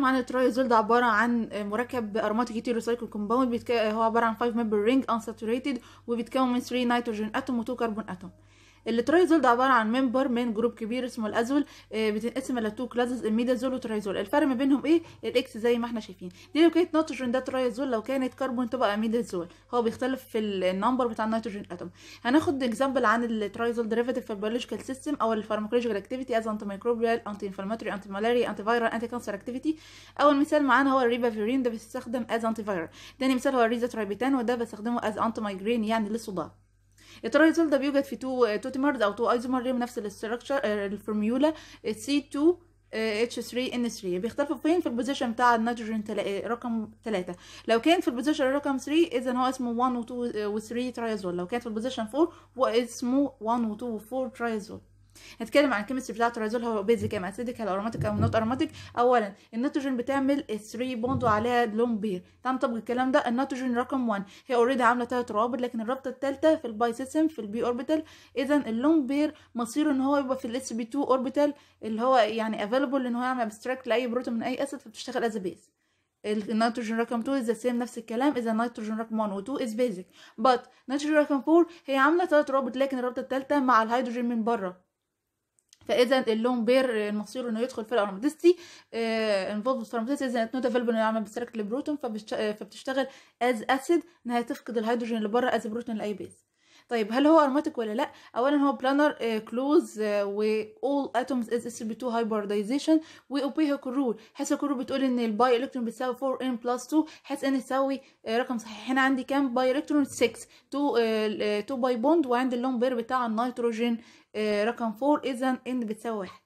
هنتكلم عن الترايزول ده عباره عن مركب اروماتيك هيتيروسايكل كومباوند بيتك... هو عباره عن 5 ممبر رينج انساتوريتد وبيتكون من 3 نيتروجين اتوم و2 كربون اتوم الترايزول ده عباره عن ممبر من جروب كبير اسمه الازول آه، بتنقسم الى تو كلاسز الميدازول وترايزول الفرق ما بينهم ايه الاكس زي ما احنا شايفين دي لو كانت نيتروجين ده ترايزول لو كانت كربون تبقى ميدازول هو بيختلف في النمبر بتاع النيتروجين اتوم هناخد اكزامبل عن الترايزول ديريفاتيف في البيولوجيكال سيستم او الفارماكولوجيكال اكتيفيتي از انتي ميكروبيال انتي انفلاماتوري انتي مالاري انتي فايرال انتي كانسر اكتيفيتي اول مثال معانا هو الريبافيرين ده بيستخدم از انتي فايرال تاني مثال هو الريزاترايبيتان وده بستخدمه از انتي مايجرين يعني للصداع الترايزول ده بيوجد في تو توتيمرز او تو ايزومر ليهم نفس الاستراكشر الفورميولا سي 2 اتش 3 ان 3 بيختلفوا فين في البوزيشن بتاع النيتروجين تلا... رقم 3 لو كان في البوزيشن رقم 3 اذا هو اسمه 1 و 2 و 3 ترايزول لو كان في البوزيشن 4 هو اسمه 1 و 2 و 4 ترايزول هنتكلم عن الكيمستري بتاع الترايزول هو بيزك ام اسيدك هل اروماتيك او نوت اروماتيك اولا النيتروجين بتعمل 3 بوند وعليها لون بير تعال نطبق الكلام ده النيتروجين رقم 1 هي اوريدي عامله ثلاث روابط لكن الرابطه الثالثه في الباي سيستم في البي اوربيتال اذا اللون بير مصيره ان هو يبقى في الاس بي 2 اوربيتال اللي هو يعني افيلبل ان هو يعمل ابستراكت لاي بروتون من اي اسيد فبتشتغل از بيز النيتروجين رقم 2 از سيم نفس الكلام اذا النيتروجين رقم 1 و 2 از بيزك بات نيتروجين رقم 4 هي عامله ثلاث روابط لكن الرابطه الثالثه مع الهيدروجين من بره فاذا اللون بير مصيره انه يدخل في الاروماتيستي انفولد فارماتيستي اذا نوت افيلبل انه يعمل بسترك البروتون فبتشتغل از اسيد انها تفقد الهيدروجين اللي بره از بروتون لاي بيز طيب هل هو اروماتيك ولا لا اولا هو بلانر كلوز و all atoms is sp2 hybridization و اوبيهيك رول حيث الرول بتقول ان الباي الكترون بتساوي 4 n بلس 2 حيث ان تساوي رقم صحيح هنا عندي كام باي الكترون 6 2 2 باي بوند وعندي اللون بير بتاع النيتروجين رقم 4 اذا ان بتساوي 1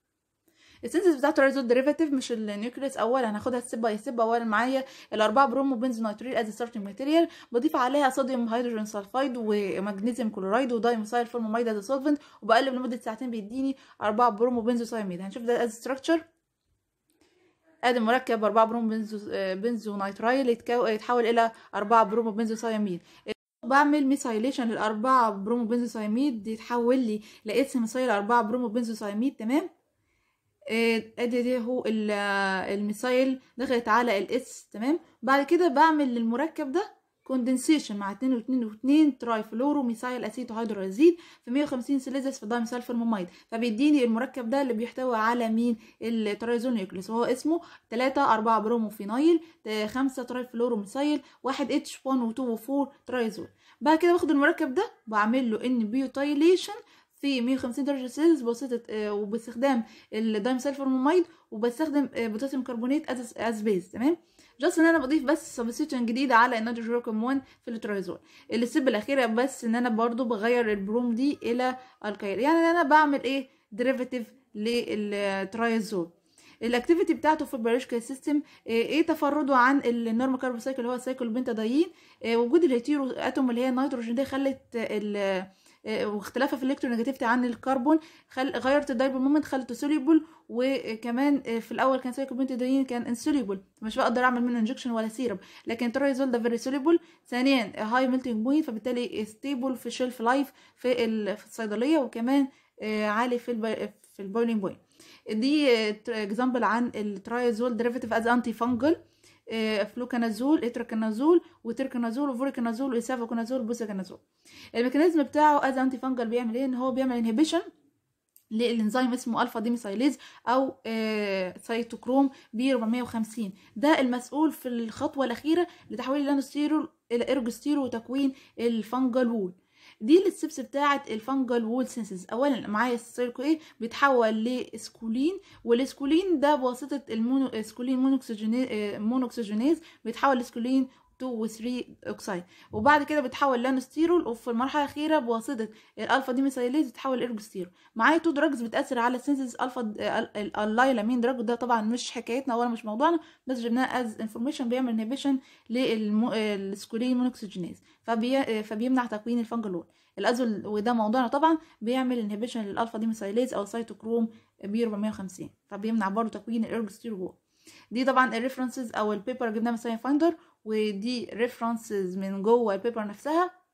السنسز بتاعته الريزول ديريفاتيف مش النيوكليس اولا هناخدها ستيب باي ستيب اولا معايا الاربعه برومو بنزونيتريل از ستارتنج ماتيريال بضيف عليها صوديوم هيدروجين سلفايد ومغنيسيوم كلورايد ودايموسايل فورماميد از سولفنت وبقلب لمده ساعتين بيديني اربعه برومو بنزوسايميد هنشوف ده از ستراكشر ادي مركب 4 برومو بنزو بنزو نيترايل يتحول الى 4 برومو بنزوسايميد بعمل ميثايليشن للأربعة برومو بنزوسايميد يتحول لي لقيت ميثايل أربعة برومو بنزوسايميد تمام ادي دي هو الميثايل دخلت على الاس تمام بعد كده بعمل للمركب ده كوندنسيشن مع 2 و2 و2 تراي فلورو ميثايل اسيتو هيدروزيد في 150 سيليزيوس في دايمثال فورماميد فبيديني المركب ده اللي بيحتوي على مين الترايزون نيوكليس وهو اسمه 3 4 برومو فينايل 5 تراي فلورو ميثايل 1 اتش 1 و2 و4 ترايزول بعد كده باخد المركب ده بعمل له ان بيوتايليشن في 150 درجة سيلز بواسطة وباستخدام الدايمثال فورماميد وبستخدم بوتاسيوم كربونات از از بيز تمام جاست ان انا بضيف بس سبستيوشن جديده على النيتروجين رقم 1 في الترايزول الستيب الاخيره بس ان انا برضو بغير البروم دي الى الكايل يعني انا بعمل ايه ديريفاتيف للترايزول الاكتيفيتي بتاعته في البيولوجيكال سيستم ايه تفرده عن النورمال كاربون سايكل اللي هو السايكل بنتادايين وجود الهيتيرو اتوم اللي هي النيتروجين دي خلت ال واختلافها في الالكترونيجاتيفيتي عن الكربون خل... غيرت الدايبل مومنت خلته سوليبل وكمان في الاول كان سايكل بنتادين كان انسوليبل مش بقدر اعمل منه انجكشن ولا سيرب لكن ترايزول ده فيري سوليبل ثانيا هاي ميلتنج بوينت فبالتالي ستيبل في شيلف لايف في ال... في الصيدليه وكمان عالي في الب... في البويلينج بوينت دي اكزامبل عن الترايزول ديريفيتيف از انتي فانجل فلوكانازول اتركانازول وتركانازول وفوريكانازول واسافوكانازول وبوساكانازول الميكانيزم بتاعه از انتي فانجل بيعمل ايه ان هو بيعمل انهبيشن للانزيم اسمه الفا ديميسايليز او آه سيتوكروم بي 450 ده المسؤول في الخطوه الاخيره لتحويل اللانوستيرول الى ارجستيرو وتكوين الفانجل وول دي الستبس بتاعه الفانجل وول سينسز اولا معايا السيركو ايه بيتحول لاسكولين والاسكولين ده بواسطه المونو اسكولين مونوكسجينيز مونوكسجينيز بيتحول لاسكولين 2 و 3 اوكسايد وبعد كده بيتحول لانوستيرول وفي المرحله الاخيره بواسطه الالفا ديميثايليز بيتحول لارجستيرول معايا تو دراجز بتاثر على السينسز الفا اللايلامين دراج وده طبعا مش حكايتنا ولا مش موضوعنا بس جبناه از انفورميشن بيعمل انهبيشن للسكولين مونوكسجينيز فبي فبيمنع تكوين الفانجلول الازول وده موضوعنا طبعا بيعمل انهبيشن للالفا ديميثايليز او سيتوكروم بي 450 فبيمنع برضه تكوين الارجستيرول دي طبعا الريفرنسز او البيبر جبناها من ساين فايندر ودي ريفرنسز من جوه البيبر نفسها